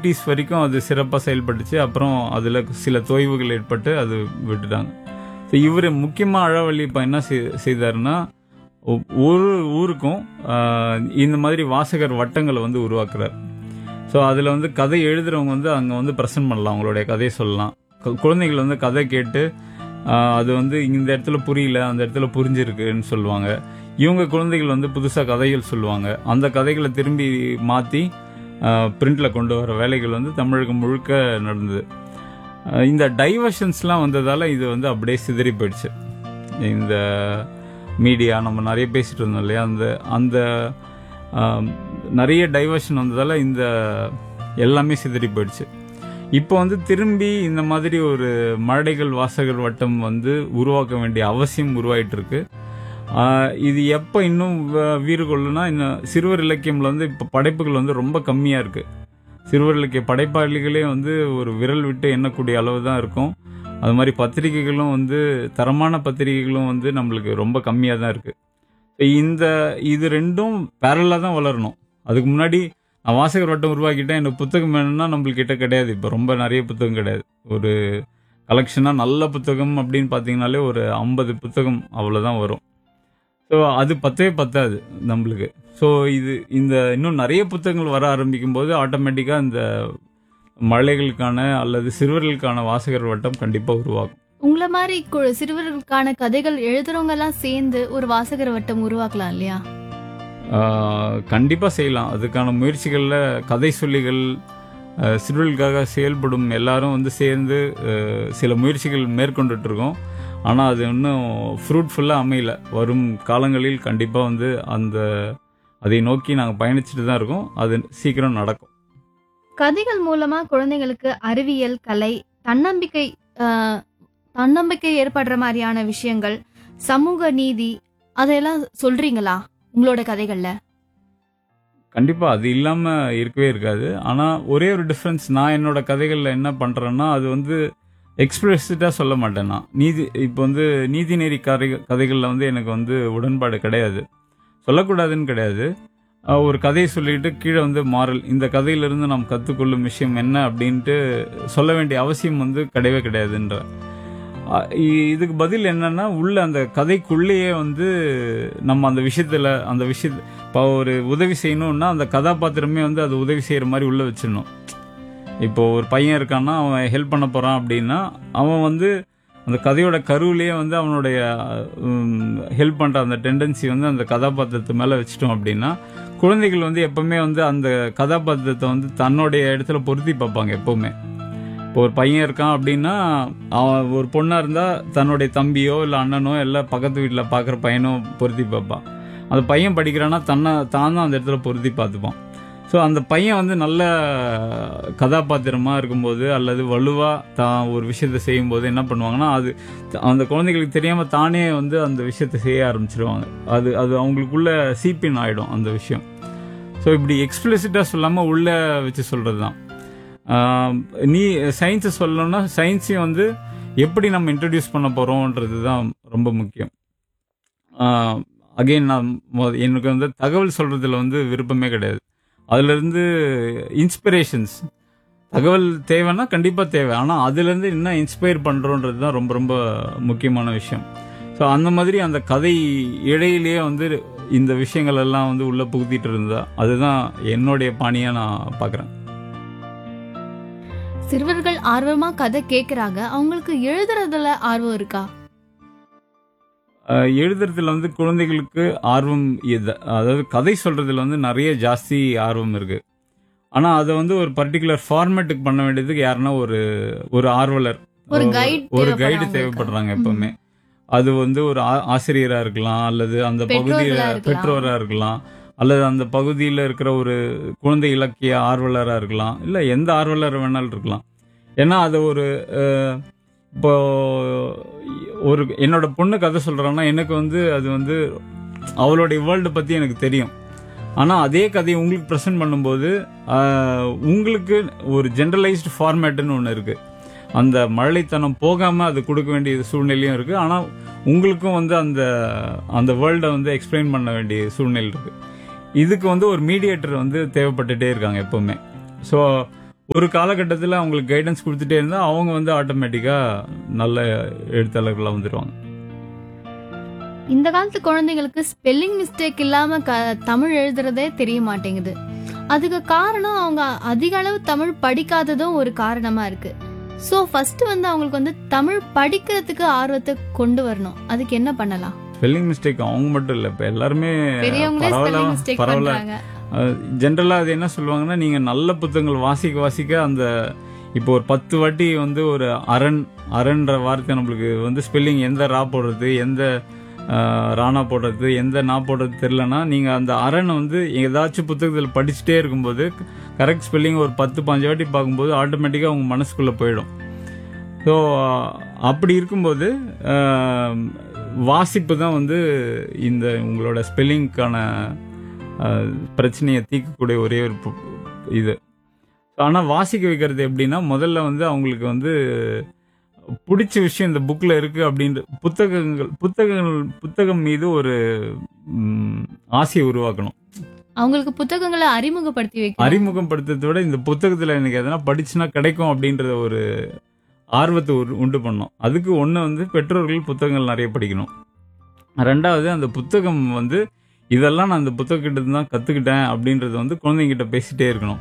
Eighties வரைக்கும் அது சிறப்பாக செயல்பட்டுச்சு அப்புறம் அதில் சில தொய்வுகள் ஏற்பட்டு அது விட்டுட்டாங்க ஸோ இவர் முக்கியமாக அழவள்ளி இப்போ என்ன செய்- செய்தாருன்னா ஒ- ஒரு ஊருக்கும் ஆஹ், இந்த மாதிரி வாசகர் வட்டங்களை வந்து உருவாக்குறார் ஸோ அதில் வந்து கதை எழுதுறவங்க வந்து அங்கே வந்து ப்ரெசென்ட் பண்ணலாம் அவங்களுடைய கதையை சொல்லலாம் கு- குழந்தைகள் வந்து கதை கேட்டு ஆஹ், அது வந்து இந்த இடத்துல புரியல அந்த இடத்துல புரிஞ்சிருக்குன்னு சொல்லுவாங்க இவங்க குழந்தைகள் வந்து புதுசாக கதைகள் சொல்லுவாங்க அந்த கதைகளை திரும்பி மாற்றி பிரிண்டில் கொண்டு வர வேலைகள் வந்து தமிழகம் முழுக்க நடந்தது ஆஹ், இந்த டைவர்ஷன்ஸ்லாம் வந்ததால் இது வந்து அப்படியே சிதறி போயிடுச்சு இந்த மீடியா நம்ம நிறைய பேசிட்டு இருந்தோம் இல்லையா அந்த அந்த ஆம், நிறைய டைவர்ஷன் வந்ததால் இந்த எல்லாமே சிதறி போயிடுச்சு இப்போ வந்து திரும்பி இந்த மாதிரி ஒரு மழடைகள் வாசகர் வட்டம் வந்து உருவாக்க வேண்டிய அவசியம் உருவாயிட்டு இருக்கு ஆஹ், இது எப்போ இன்னும் வ- வீறு கொள்ளுனா இன்னும் சிறுவர் இலக்கியம்ல வந்து இப்போ படைப்புகள் வந்து ரொம்ப கம்மியாக இருக்கு சிறுவர் இலக்கிய படைப்பாளிகளே வந்து ஒரு விரல் விட்டு எண்ணக்கூடிய அளவு தான் இருக்கும் அது மாதிரி பத்திரிகைகளும் வந்து தரமான பத்திரிகைகளும் வந்து நம்மளுக்கு ரொம்ப கம்மியாக தான் இருக்கு இந்த இது ரெண்டும் பேரலாக தான் வளரணும் அதுக்கு முன்னாடி நான் வாசகர் வட்டம் உருவாக்கிட்டேன் எனக்கு புத்தகம் வேணும்னா நம்மளுக்கு கிட்ட கிடையாது இப்போ ரொம்ப நிறைய புத்தகம் கிடையாது ஒரு கலெக்ஷனாக நல்ல புத்தகம் அப்படின்னு பார்த்தீங்கனாலே ஒரு ஐம்பது புத்தகம் அவ்வளோதான் வரும் ஸோ அது பத்தவே பத்தாது நம்மளுக்கு ஸோ இது இந்த இன்னும் நிறைய புத்தகங்கள் வர ஆரம்பிக்கும் போது ஆட்டோமேட்டிக்காக இந்த மழைகளுக்கான அல்லது சிறுவர்களுக்கான வாசகர் வட்டம் கண்டிப்பாக உருவாகும் உங்களை மாதிரி கு- சிறுவர்களுக்கான கதைகள் எழுதுறவங்க எல்லாம் சேர்ந்து ஒரு வாசகர் வட்டம் உருவாக்கலாம் இல்லையா ஆஹ் கண்டிப்பா செய்யலாம் அதுக்கான முயற்சிகள்ல கதை சொல்லிகள் ஆஹ் சிறுவர்களுக்காக செயல்படும் எல்லாரும் வந்து சேர்ந்து ஆஹ் சில முயற்சிகள் மேற்கொண்டுட்டு இருக்கோம் ஆனா அது இன்னும் ஃப்ரூட்ஃபுல்லா அமையல வரும் காலங்களில் கண்டிப்பா வந்து அந்த அதை நோக்கி நாங்கள் பயணிச்சுட்டு தான் இருக்கோம் அது சீக்கிரம் நடக்கும் கதைகள் மூலமா குழந்தைங்களுக்கு அறிவியல் கலை தன்னம்பிக்கை ஆஹ், தன்னம்பிக்கை ஏற்படுற மாதிரியான விஷயங்கள் சமூக நீதி அதையெல்லாம் சொல்றீங்களா உங்களோட கதைகள்ல கண்டிப்பா அது இல்லாம இருக்கவே இருக்காது ஆனா ஒரே ஒரு டிஃபரன்ஸ் நான் என்னோட கதைகள்ல என்ன பண்றேன்னா அது வந்து எக்ஸ்பிரசிட்டா சொல்ல மாட்டேன் நான் நீதி இப்போ வந்து நீதிநெறி கதை கதைகள்ல வந்து எனக்கு வந்து உடன்பாடு கிடையாது சொல்லக்கூடாதுன்னு கிடையாது அஹ் ஒரு கதையை சொல்லிட்டு கீழே வந்து மாறல் இந்த கதையிலிருந்து நாம் கற்றுக்கொள்ளும் விஷயம் என்ன அப்படின்ட்டு சொல்ல வேண்டிய அவசியம் வந்து கிடையவே கிடையாதுன்ற அஹ் இ- இதுக்கு பதில் என்னன்னா உள்ள அந்த கதைக்குள்ளேயே வந்து நம்ம அந்த விஷயத்துல அந்த விஷயத்த இப்போ ஒரு உதவி செய்யணும்னா அந்த கதாபாத்திரமே வந்து அது உதவி செய்யற மாதிரி உள்ள வச்சிடணும் இப்போ ஒரு பையன் இருக்கான்னா அவன் ஹெல்ப் பண்ண போறான் அப்படின்னா அவன் வந்து அந்த கதையோட கருவிலேயே வந்து அவனுடைய ஹெல்ப் பண்ற அந்த டெண்டன்சி வந்து அந்த கதாபாத்திரத்து மேல வச்சிட்டோம் அப்படின்னா குழந்தைகள் வந்து எப்பவுமே வந்து அந்த கதாபாத்திரத்தை வந்து தன்னுடைய இடத்துல பொருத்தி பார்ப்பாங்க எப்பவுமே இப்போ ஒரு பையன் இருக்கான் அப்படின்னா அவன் ஒரு பொண்ணா இருந்தா தன்னுடைய தம்பியோ இல்லை அண்ணனோ இல்லை பக்கத்து வீட்டில் பார்க்குற பையனோ பொருத்தி பார்ப்பான் அந்த பையன் படிக்கிறான்னா தன்னை தான் தான் அந்த இடத்துல பொருத்தி பார்த்துப்பான் ஸோ அந்த பையன் வந்து நல்ல கதாபாத்திரமா இருக்கும்போது அல்லது வலுவா தான் ஒரு விஷயத்த செய்யும்போது என்ன பண்ணுவாங்கன்னா அது அந்த குழந்தைகளுக்கு தெரியாம தானே வந்து அந்த விஷயத்த செய்ய ஆரம்பிச்சிருவாங்க அது அது அவங்களுக்குள்ள சீப்பின் ஆயிடும் அந்த விஷயம் ஸோ இப்படி எக்ஸ்பிளிசிட்டா சொல்லாம உள்ள வச்சு சொல்றது தான் ஆஹ் நீ சயின்ஸை சொல்லணும்னா சயின்ஸையும் வந்து எப்படி நம்ம இன்ட்ரடியூஸ் பண்ண போறோம்ன்றது தான் ரொம்ப முக்கியம் அகைன் நான் மொ- எனக்கு வந்து தகவல் சொல்றதுல வந்து விருப்பமே கிடையாது அதுல இருந்து இன்ஸ்பிரேஷன்ஸ் தகவல் தேவைன்னா கண்டிப்பா தேவை ஆனா அதுல இருந்து என்ன இன்ஸ்பயர் பண்றோன்றது தான் ரொம்ப ரொம்ப முக்கியமான விஷயம் ஸோ அந்த மாதிரி அந்த கதை இடையிலேயே வந்து இந்த விஷயங்கள் எல்லாம் வந்து உள்ள புகுத்திட்டு இருந்தா அதுதான் என்னுடைய பாணியா நான் பாக்குறேன் சிறுவர்கள் ஆர்வமா கதை கேக்குறாங்க அவங்களுக்கு எழுதுறதுல ஆர்வம் இருக்கா அஹ் எழுதுறதுல வந்து குழந்தைகளுக்கு ஆர்வம் இது அதாவது கதை சொல்றதுல வந்து நிறைய ஜாஸ்தி ஆர்வம் இருக்கு ஆனா அதை வந்து ஒரு பர்டிகுலர் ஃபார்மேட்டுக்கு பண்ண வேண்டியதுக்கு யாருன்னா ஒரு ஒரு ஆர்வலர் ஒரு guide ஒரு தேவைப்படுறாங்க கைடு அவங்களுக்கு. தேவைப்படுறாங்க எப்பவுமே அது வந்து ஒரு ஆ- ஆசிரியரா இருக்கலாம் அல்லது அந்த பெற்றோர்களா பகுதியில இருக்கலாம். பெற்றோரா இருக்கலாம் அல்லது அந்த பகுதியில இருக்கிற ஒரு குழந்தை இலக்கிய ஆர்வலரா இருக்கலாம் இல்ல எந்த ஆர்வலர் வேணாலும் இருக்கலாம் ஏன்னா அது ஒரு அஹ், இப்போ ஒரு என்னோட பொண்ணு கதை சொல்றான்னா எனக்கு வந்து அது வந்து அவளுடைய வேர்ல்டு பத்தி எனக்கு தெரியும் ஆனா அதே கதையை உங்களுக்கு ப்ரெசென்ட் பண்ணும்போது ஆஹ், உங்களுக்கு ஒரு ஜென்ரலைஸ்டு ஃபார்மேட்டுன்னு ஒன்று இருக்கு அந்த மழலைத்தனம் போகாம அது கொடுக்க வேண்டிய சூழ்நிலையும் இருக்கு ஆனா உங்களுக்கும் வந்து அந்த அந்த வேர்ல்டை வந்து எக்ஸ்பிளைன் பண்ண வேண்டிய சூழ்நிலை இருக்கு இதுக்கு வந்து ஒரு மீடியேட்டர் வந்து தேவைப்பட்டுட்டே இருக்காங்க எப்பவுமே ஸோ ஒரு காலகட்டத்தில் அவங்களுக்கு கைடன்ஸ் கொடுத்துட்டே இருந்தால் அவங்க வந்து ஆட்டோமேட்டிக்காக நல்ல எழுத்தாளர்களாக வந்துடுவாங்க இந்த காலத்து குழந்தைங்களுக்கு ஸ்பெல்லிங் மிஸ்டேக் இல்லாம க தமிழ் எழுதுறதே தெரிய மாட்டேங்குது அதுக்கு காரணம் அவங்க அதிக அளவு தமிழ் படிக்காததும் ஒரு காரணமா இருக்கு ஸோ ஃபர்ஸ்ட் வந்து அவங்களுக்கு வந்து தமிழ் படிக்கிறதுக்கு ஆர்வத்தை கொண்டு வரணும் அதுக்கு என்ன பண்ணலாம் ஸ்பெல்லிங் மிஸ்டேக் அவங்க மட்டும் இல்லை இப்போ எல்லாருமே பெரியவங்களே ஸ்பெல்லிங் பரவாயில்ல மிஸ்டேக் பரவாயில்ல பண்றாங்க ஜென்ரலாக அது என்ன சொல்லுவாங்கன்னா நீங்கள் நல்ல புத்தகங்கள் வாசிக்க வாசிக்க அந்த இப்போ ஒரு பத்து வாட்டி வந்து ஒரு அரண் அரண்ன்ற வார்த்தை நம்மளுக்கு வந்து ஸ்பெல்லிங் எந்த ரா போடுறது எந்த ஆஹ், ராணா போடுறது எந்த நா போடுறது தெரிலனா நீங்கள் அந்த அரண் வந்து ஏதாச்சும் புத்தகத்தில் படிச்சுட்டே இருக்கும்போது கரெக்ட் ஸ்பெல்லிங் ஒரு பத்து பாஞ்சு வாட்டி பார்க்கும்போது ஆட்டோமேட்டிக்காக உங்கள் மனசுக்குள்ளே போயிடும் ஸோ அப்படி இருக்கும்போது ஆஹ், வாசிப்பு தான் வந்து இந்த உங்களோட ஸ்பெல்லிங்க்கான ஆஹ், பிரச்சனையை தீர்க்கக்கூடிய ஒரே ஒரு பு- இது ஆனால் வாசிக்க வைக்கிறது எப்படின்னா முதல்ல வந்து அவங்களுக்கு வந்து பிடிச்ச விஷயம் இந்த புக்கில் இருக்கு அப்படின்ற புத்தகங்கள் புத்தகங்கள் புத்தகம் மீது ஒரு ம், ஆசையை உருவாக்கணும் அவங்களுக்கு புத்தகங்களை அறிமுகப்படுத்தி வைக்கணும் அறிமுகப்படுத்துறதை விட இந்த புத்தகத்தில் எனக்கு எதனா படிச்சுனா கிடைக்கும் அப்படின்ற ஒரு ஆர்வத்தை உரு- உண்டு பண்ணோம் அதுக்கு ஒன்று வந்து பெற்றோர்கள் புத்தகங்கள் நிறைய படிக்கணும் ரெண்டாவது அந்த புத்தகம் வந்து இதெல்லாம் நான் அந்த புத்தகக்கிட்ட தான் கற்றுக்கிட்டேன் அப்படின்றத வந்து குழந்தைங்கிட்ட பேசிட்டே இருக்கணும்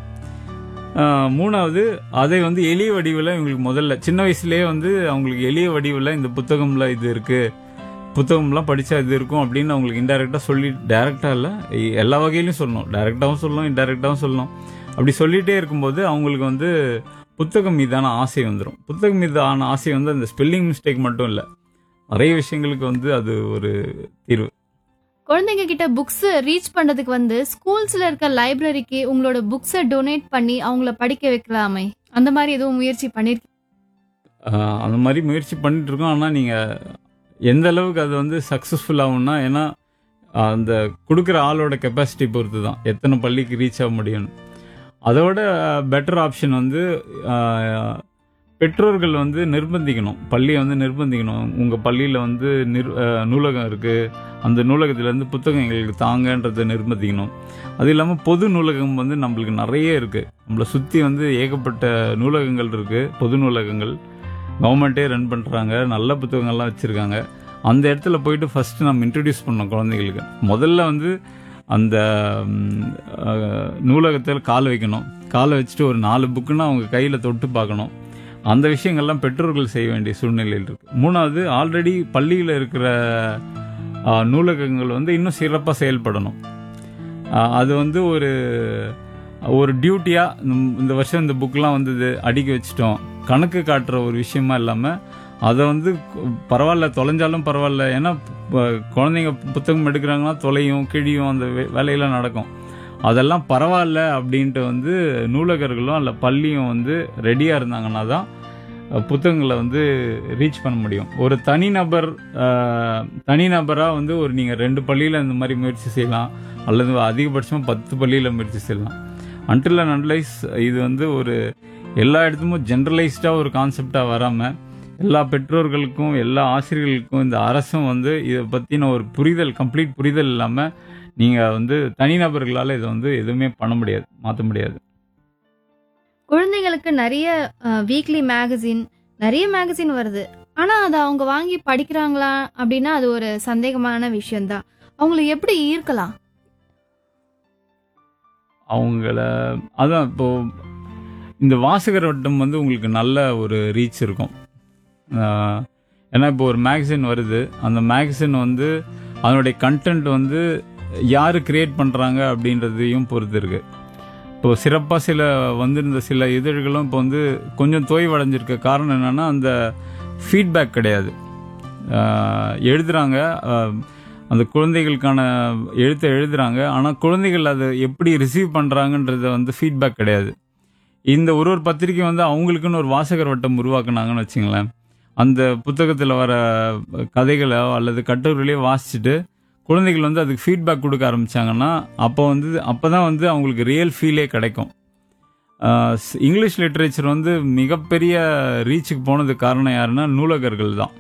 ஆஹ் மூணாவது அதை வந்து எளிய வடிவில் இவங்களுக்கு முதல்ல சின்ன வயசுலேயே வந்து அவங்களுக்கு எளிய வடிவில் இந்த புத்தகம்ல இது இருக்கு புத்தகம்லாம் படிச்சா இது இருக்கும் அப்படின்னு அவங்களுக்கு இன்டெரக்டாக சொல்லி டைரெக்டாக இல்லை எல்லா வகையிலும் சொல்லணும் டைரெக்டாகவும் சொல்லணும் இன்டெரக்டாகவும் சொல்லணும் அப்படி சொல்லிட்டே இருக்கும்போது அவங்களுக்கு வந்து புத்தகம் மீதான ஆசை வந்துடும் புத்தகம் மீதான ஆசை வந்து அந்த ஸ்பெல்லிங் மிஸ்டேக் மட்டும் இல்லை நிறைய விஷயங்களுக்கு வந்து அது ஒரு தீர்வு குழந்தைங்க கிட்ட புக்ஸ் ரீச் பண்றதுக்கு வந்து ஸ்கூல்ஸ்ல இருக்க லைப்ரரிக்கு உங்களோட புக்ஸை டொனேட் பண்ணி அவங்கள படிக்க வைக்கலாமே அந்த மாதிரி எதுவும் முயற்சி பண்ணிருக்கீங்க ஆஹ் அந்த மாதிரி முயற்சி பண்ணிட்டு இருக்கோம் ஆனால் நீங்கள் எந்த அளவுக்கு அது வந்து சக்ஸஸ்ஃபுல் ஆகும்னா ஏன்னா அந்த கொடுக்குற ஆளோட கெப்பாசிட்டி பொறுத்து தான் எத்தனை பள்ளிக்கு ரீச் ஆக முடியும் அதோட பெட்டர் ஆப்ஷன் வந்து ஆஹ், பெற்றோர்கள் வந்து நிர்பந்திக்கணும் பள்ளியை வந்து நிர்பந்திக்கணும் உங்கள் பள்ளியில் வந்து நிர் ஆஹ், நூலகம் இருக்குது அந்த நூலகத்துலேருந்து புத்தகம் எங்களுக்கு தாங்கன்றதை நிர்பந்திக்கணும் அது இல்லாமல் பொது நூலகம் வந்து நம்மளுக்கு நிறைய இருக்குது நம்மளை சுற்றி வந்து ஏகப்பட்ட நூலகங்கள் இருக்குது பொது நூலகங்கள் கவர்மெண்ட்டே ரன் பண்ணுறாங்க நல்ல புத்தகங்கள்லாம் வச்சுருக்காங்க அந்த இடத்துல போயிட்டு ஃபஸ்ட்டு நம்ம இன்ட்ரடியூஸ் பண்ணோம் குழந்தைகளுக்கு முதல்ல வந்து அந்த ம், அஹ், நூலகத்தில் கால் வைக்கணும் காலை வச்சுட்டு ஒரு நாலு புக்குன்னா அவங்க கையில் தொட்டு பார்க்கணும் அந்த விஷயங்கள்லாம் பெற்றோர்கள் செய்ய வேண்டிய சூழ்நிலையில் இருக்குது மூணாவது ஆல்ரெடி பள்ளியில் இருக்கிற அஹ், நூலகங்கள் வந்து இன்னும் சிறப்பாக செயல்படணும் அஹ், அது வந்து ஒரு ஒரு டியூட்டியாக இந்த வருஷம் இந்த புக்கெலாம் வந்தது அடுக்கி வச்சிட்டோம் கணக்கு காட்டுற ஒரு விஷயமா இல்லாமல் அதை வந்து கு- பரவாயில்ல தொலைஞ்சாலும் பரவாயில்ல ஏன்னா ப- குழந்தைங்க புத்தகம் எடுக்கிறாங்கன்னா தொலையும் கிழியும் அந்த வே- வேலையெல்லாம் நடக்கும் அதெல்லாம் பரவாயில்ல அப்படின்ட்டு வந்து நூலகர்களும் அல்ல பள்ளியும் வந்து ரெடியாக இருந்தாங்கன்னா தான் அஹ், புத்தகங்களை வந்து ரீச் பண்ண முடியும் ஒரு தனிநபர் அஹ், தனிநபராக வந்து ஒரு நீங்கள் ரெண்டு பள்ளியில் இந்த மாதிரி முயற்சி செய்யலாம் அல்லது அதிகபட்சமாக பத்து பள்ளியில் முயற்சி செய்யலாம் அன்டில் அண்ட் அன்லைஸ் இது வந்து ஒரு எல்லா இடத்துக்கும் ஜென்ரலைஸ்டாக ஒரு கான்செப்டாக வராமல் எல்லா பெற்றோர்களுக்கும் எல்லா ஆசிரியர்களுக்கும் இந்த அரசும் வந்து இதை பற்றின ஒரு புரிதல் கம்ப்ளீட் புரிதல் இல்லாமல் நீங்கள் வந்து தனிநபர்களால் இதை வந்து எதுவுமே பண்ண முடியாது மாற்ற முடியாது குழந்தைங்களுக்கு நிறைய வீக்லி மேகசின் நிறைய மேகசின் வருது ஆனா அதை அவங்க வாங்கி படிக்கிறாங்களா அப்படின்னா அது ஒரு சந்தேகமான விஷயம்தான் அவங்களை எப்படி ஈர்க்கலாம் அவங்கள அதான் இப்போ இந்த வாசகர் வட்டம் வந்து உங்களுக்கு நல்ல ஒரு ரீச் இருக்கும் ஆஹ், ஏன்னா இப்போ ஒரு மேகசின் வருது அந்த மேகசின் வந்து அதனுடைய கண்டென்ட் வந்து யார் கிரியேட் பண்ணுறாங்க அப்படின்றதையும் பொறுத்து இருக்கு இப்போ சிறப்பாக சில வந்திருந்த சில இதழ்களும் இப்போ வந்து கொஞ்சம் தோய்வடைஞ்சிருக்க காரணம் என்னன்னா அந்த ஃபீட்பேக் கிடையாது ஆஹ், எழுதுறாங்க ஆஹ், அந்த குழந்தைகளுக்கான எழுத்தை எழுதுறாங்க ஆனால் குழந்தைகள் அதை எப்படி ரிசீவ் பண்ணுறாங்கன்றத வந்து ஃபீட்பேக் கிடையாது இந்த ஒரு ஒரு பத்திரிக்கை வந்து அவங்களுக்குன்னு ஒரு வாசகர் வட்டம் உருவாக்குனாங்கன்னு வச்சுங்களேன் அந்த புத்தகத்தில் வர கதைகளோ அல்லது கட்டுரைகளையோ வாசிச்சுட்டு குழந்தைகள் வந்து அதுக்கு ஃபீட்பேக் கொடுக்க ஆரம்பிச்சாங்கன்னா அப்போ வந்து அப்போ தான் வந்து அவங்களுக்கு ரியல் ஃபீலே கிடைக்கும் ஆஹ் ஸ்- இங்கிலீஷ் லிட்ரேச்சர் வந்து மிகப்பெரிய ரீச்சுக்கு போனதுக்கு காரணம் யாருன்னா நூலகர்கள் தான்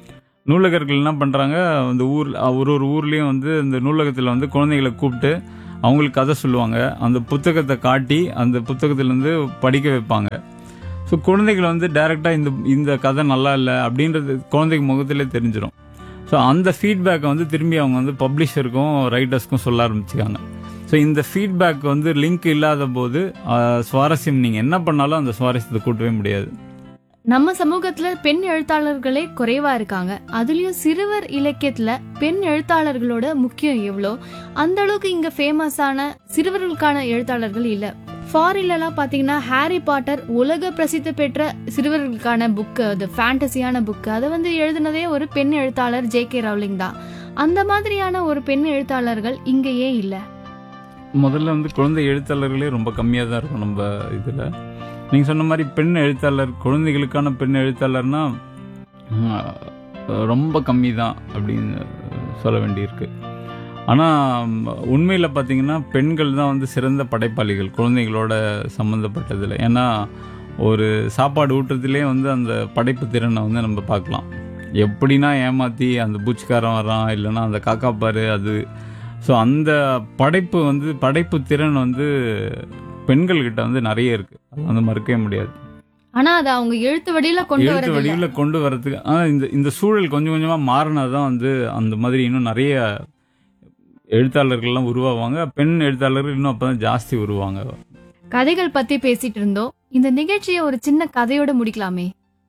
நூலகர்கள் என்ன பண்ணுறாங்க அந்த ஊர் ஒரு ஒரு ஊர்லேயும் வந்து இந்த நூலகத்தில் வந்து குழந்தைகளை கூப்பிட்டு அவங்களுக்கு கதை சொல்லுவாங்க அந்த புத்தகத்தை காட்டி அந்த புத்தகத்திலேருந்து படிக்க வைப்பாங்க ஸோ குழந்தைகள் வந்து டைரெக்டாக இந்த இந்த கதை நல்லா இல்லை அப்படின்றது குழந்தைக்கு முகத்திலே தெரிஞ்சிடும் ஸோ அந்த ஃபீட்பேக்கை வந்து திரும்பி அவங்க வந்து பப்ளிஷருக்கும் ரைட்டர்ஸ்க்கும் சொல்ல ஆரம்பிச்சுக்காங்க ஸோ இந்த ஃபீட்பேக் வந்து லிங்க் இல்லாத போது ஆஹ், சுவாரஸ்யம் நீங்கள் என்ன பண்ணாலும் அந்த சுவாரஸ்யத்தை கூட்டவே முடியாது நம்ம சமூகத்துல பெண் எழுத்தாளர்களே குறைவா இருக்காங்க அதுலயும் சிறுவர் இலக்கியத்துல பெண் எழுத்தாளர்களோட முக்கியம் எவ்வளோ அந்த அளவுக்கு இங்க ஃபேமஸான சிறுவர்களுக்கான எழுத்தாளர்கள் இல்ல ஃபாரின்லலாம் பாத்தீங்கன்னா ஹாரி பாட்டர் உலக பிரசித்தி பெற்ற சிறுவர்களுக்கான புக்கு அது ஃபேண்டசியான புக்கு அதை வந்து எழுதினதே ஒரு பெண் எழுத்தாளர் ஜே கே ரவுலிங் தான் அந்த மாதிரியான ஒரு பெண் எழுத்தாளர்கள் இங்க ஏன் இல்ல முதல்ல வந்து குழந்தை எழுத்தாளர்களே ரொம்ப கம்மியாக தான் இருக்கும் நம்ம இதில் நீங்கள் சொன்ன மாதிரி பெண் எழுத்தாளர் குழந்தைகளுக்கான பெண் எழுத்தாளர்னா ம், ரொம்ப கம்மி தான் அப்படின்னு சொல்ல வேண்டியிருக்கு ஆனால் உண்மையில் பார்த்தீங்கன்னா பெண்கள் தான் வந்து சிறந்த படைப்பாளிகள் குழந்தைகளோட சம்மந்தப்பட்டதில் ஏன்னா ஒரு சாப்பாடு ஊட்டுறதுலே வந்து அந்த படைப்பு திறனை வந்து நம்ம பார்க்கலாம் எப்படின்னா ஏமாற்றி அந்த பூச்சிக்காரன் வரான் இல்லைன்னா அந்த காக்காப்பாரு அது ஸோ அந்த படைப்பு வந்து படைப்பு திறன் வந்து பெண்கள்கிட்ட வந்து நிறைய இருக்கு அது வந்து மறுக்கவே முடியாது ஆனா அதை அவங்க எழுத்து வடியில கொண்டு எழுத்து வரது வடிவில் கொண்டு வரதுக்கு ஆனா இந்த இந்த சூழல் கொஞ்சம் கொஞ்சமா மாறினது தான் வந்து அந்த மாதிரி இன்னும் நிறைய எழுத்தாளர்கள்லாம் உருவாவாங்க பெண் எழுத்தாளர்கள் இன்னும் அப்பதான் ஜாஸ்தி உருவாங்க கதைகள் பத்தி பேசிட்டு இருந்தோம் இந்த நிகழ்ச்சியை ஒரு சின்ன கதையோட முடிக்கலாமே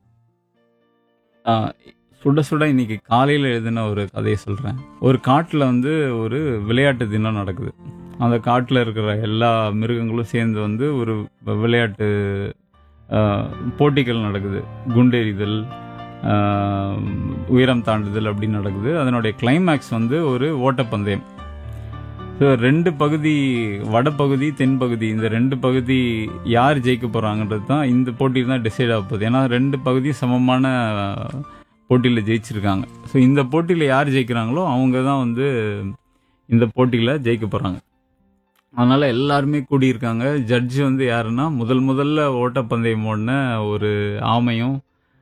ஆஹ் சுட சுட இன்னைக்கு காலையில் எழுதின ஒரு கதையை சொல்கிறேன் ஒரு காட்டில் வந்து ஒரு விளையாட்டு தினம் நடக்குது அந்த காட்டில் இருக்கிற எல்லா மிருகங்களும் சேர்ந்து வந்து ஒரு விளையாட்டு ஆஹ், போட்டிகள் நடக்குது குண்டெறிதல் ஆஹ், உயரம் தாண்டுதல் அப்படின்னு நடக்குது அதனுடைய கிளைமேக்ஸ் வந்து ஒரு ஓட்டப்பந்தயம் ஸோ ரெண்டு பகுதி வடபகுதி தென்பகுதி இந்த ரெண்டு பகுதி யார் ஜெயிக்க போகிறாங்கன்றது தான் இந்த போட்டியில் தான் டிசைட் ஆக போகுது ஏன்னா ரெண்டு பகுதியும் சமமான போட்டியில் ஜெயிச்சிருக்காங்க ஸோ இந்த போட்டியில் யார் ஜெயிக்கிறாங்களோ அவங்க தான் வந்து இந்த போட்டியில் ஜெயிக்க போகிறாங்க அதனால் எல்லாருமே கூடியிருக்காங்க ஜட்ஜு வந்து யாருன்னா முதல் முதல்ல ஓட்டப்பந்தயம் ஓடின ஒரு ஆமையும்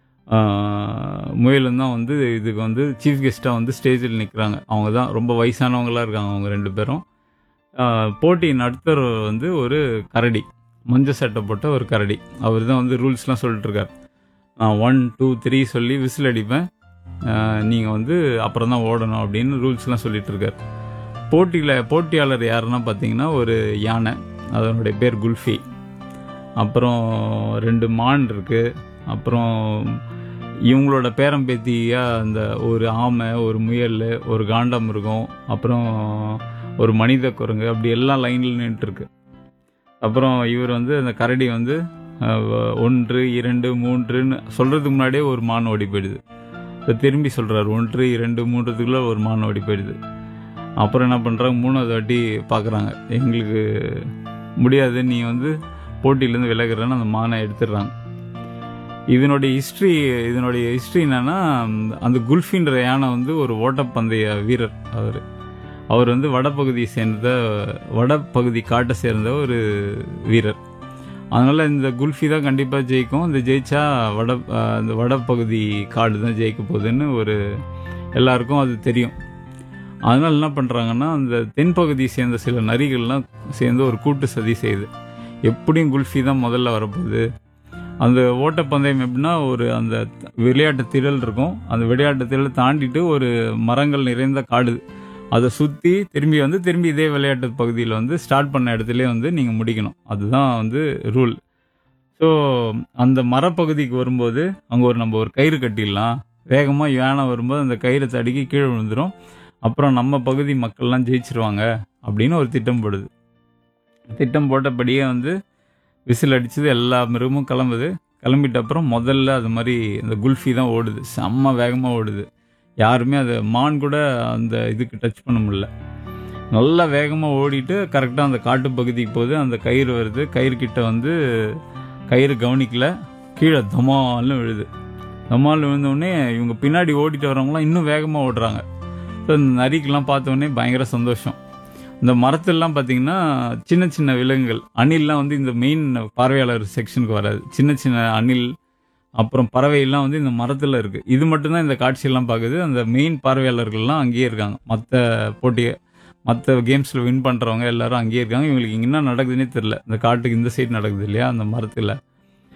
ஆஹ், முயலும் தான் வந்து இதுக்கு வந்து சீஃப் கெஸ்ட்டாக வந்து ஸ்டேஜில் நிற்கிறாங்க அவங்க தான் ரொம்ப வயசானவங்களாக இருக்காங்க அவங்க ரெண்டு பேரும் ஆஹ், போட்டி நடத்துகிற வந்து ஒரு கரடி மஞ்ச சட்டை போட்ட ஒரு கரடி அவர் தான் வந்து ரூல்ஸ்லாம் சொல்லிட்டு இருக்காரு நான் ஒன் டூ த்ரீ சொல்லி விசில் அடிப்பேன் நீங்கள் வந்து அப்புறம் தான் ஓடணும் அப்படின்னு ரூல்ஸ்லாம் சொல்லிட்டு இருக்காரு போட்டியில் போட்டியாளர் யாருன்னா பார்த்தீங்கன்னா ஒரு யானை அதனுடைய பேர் குல்ஃபி அப்புறம் ரெண்டு மான் இருக்கு அப்புறம் இவங்களோட பேரம்பேத்தியா அந்த ஒரு ஆமை ஒரு முயல் ஒரு காண்டாமிருகம் அப்புறம் ஒரு மனித குரங்கு அப்படி எல்லாம் லைனில் நின்றுருக்கு அப்புறம் இவர் வந்து அந்த கரடி வந்து அஹ், ஒன்று இரண்டு மூன்றுன்னு சொல்றதுக்கு முன்னாடியே ஒரு மான் ஓடி போயிடுது இப்ப திரும்பி சொல்றாரு ஒன்று இரண்டு மூன்றுக்குள்ள ஒரு மான் ஓடி போயிடுது அப்புறம் என்ன பண்றாங்க மூணாவது வாட்டி பார்க்குறாங்க எங்களுக்கு முடியாது நீ வந்து போட்டியிலேருந்து விலகுறன்னு அந்த மானை எடுத்துடுறாங்க இதனுடைய ஹிஸ்ட்ரி இதனுடைய ஹிஸ்ட்ரி என்னன்னா அந்த குல்ஃபின்ற யானை வந்து ஒரு ஓட்டப்பந்தய வீரர் அவர் அவர் வந்து வடபகுதியை சேர்ந்த வடபகுதி காட்டை சேர்ந்த ஒரு வீரர் அதனால இந்த குல்ஃபி தான் கண்டிப்பாக ஜெயிக்கும் இந்த ஜெயிச்சா வட அஹ், இந்த வடபகுதி காடு தான் ஜெயிக்க போகுதுன்னு ஒரு எல்லாருக்கும் அது தெரியும் அதனால என்ன பண்ணுறாங்கன்னா அந்த தென்பகுதியை சேர்ந்த சில நரிகள்லாம் சேர்ந்து ஒரு கூட்டு சதி செய்யுது எப்படியும் குல்ஃபி தான் முதல்ல வரப்போகுது அந்த ஓட்டப்பந்தயம் எப்படின்னா ஒரு அந்த விளையாட்டு திடல் இருக்கும் அந்த விளையாட்டு திடல் தாண்டிட்டு ஒரு மரங்கள் நிறைந்த காடு அதை சுற்றி திரும்பி வந்து திரும்பி இதே விளையாட்டு பகுதியில் வந்து ஸ்டார்ட் பண்ண இடத்துலயே வந்து நீங்கள் முடிக்கணும் அதுதான் வந்து ரூல் ஸோ அந்த மரப்பகுதிக்கு வரும்போது அங்கே ஒரு நம்ம ஒரு கயிறு கட்டிடலாம் வேகமாக யானை வரும்போது அந்த கயிறை தடுக்கி கீழே விழுந்துரும் அப்புறம் நம்ம பகுதி மக்கள்லாம் ஜெயிச்சிருவாங்க அப்படின்னு ஒரு திட்டம் போடுது திட்டம் போட்டபடியே வந்து விசில் அடிச்சது எல்லா மிருகமும் கிளம்புது கிளம்பிட்ட அப்புறம் முதல்ல அது மாதிரி அந்த குல்ஃபி தான் ஓடுது செம்ம வேகமாக ஓடுது யாருமே அதை மான் கூட அந்த இதுக்கு டச் பண்ண முடியல நல்லா வேகமாக ஓடிட்டு கரெக்டாக அந்த காட்டு பகுதிக்கு போகுது அந்த கயிறு வருது கயிறு கிட்ட வந்து கயிறு கவனிக்கல கீழே தமால்னு விழுது தமால் விழுந்தோடனே இவங்க பின்னாடி ஓடிட்டு வரவங்களாம் இன்னும் வேகமாக ஓடுறாங்க ஸோ இந்த நரிக்கெல்லாம் பார்த்த உடனே பயங்கர சந்தோஷம் இந்த மரத்துலலாம் பார்த்தீங்கன்னா சின்ன சின்ன விலங்குகள் அணில்லாம் வந்து இந்த மெயின் பார்வையாளர் செக்ஷனுக்கு வராது சின்ன சின்ன அணில் அப்புறம் பறவையெல்லாம் வந்து இந்த மரத்தில் இருக்குது இது மட்டும்தான் இந்த காட்சியெல்லாம் பார்க்குது அந்த மெயின் பார்வையாளர்கள்லாம் அங்கேயே இருக்காங்க மற்ற போட்டிய மற்ற கேம்ஸில் வின் பண்ணுறவங்க எல்லாரும் அங்கேயே இருக்காங்க இவங்களுக்கு இங்க என்ன நடக்குதுன்னே தெரில இந்த காட்டுக்கு இந்த சைடு நடக்குது இல்லையா அந்த மரத்தில்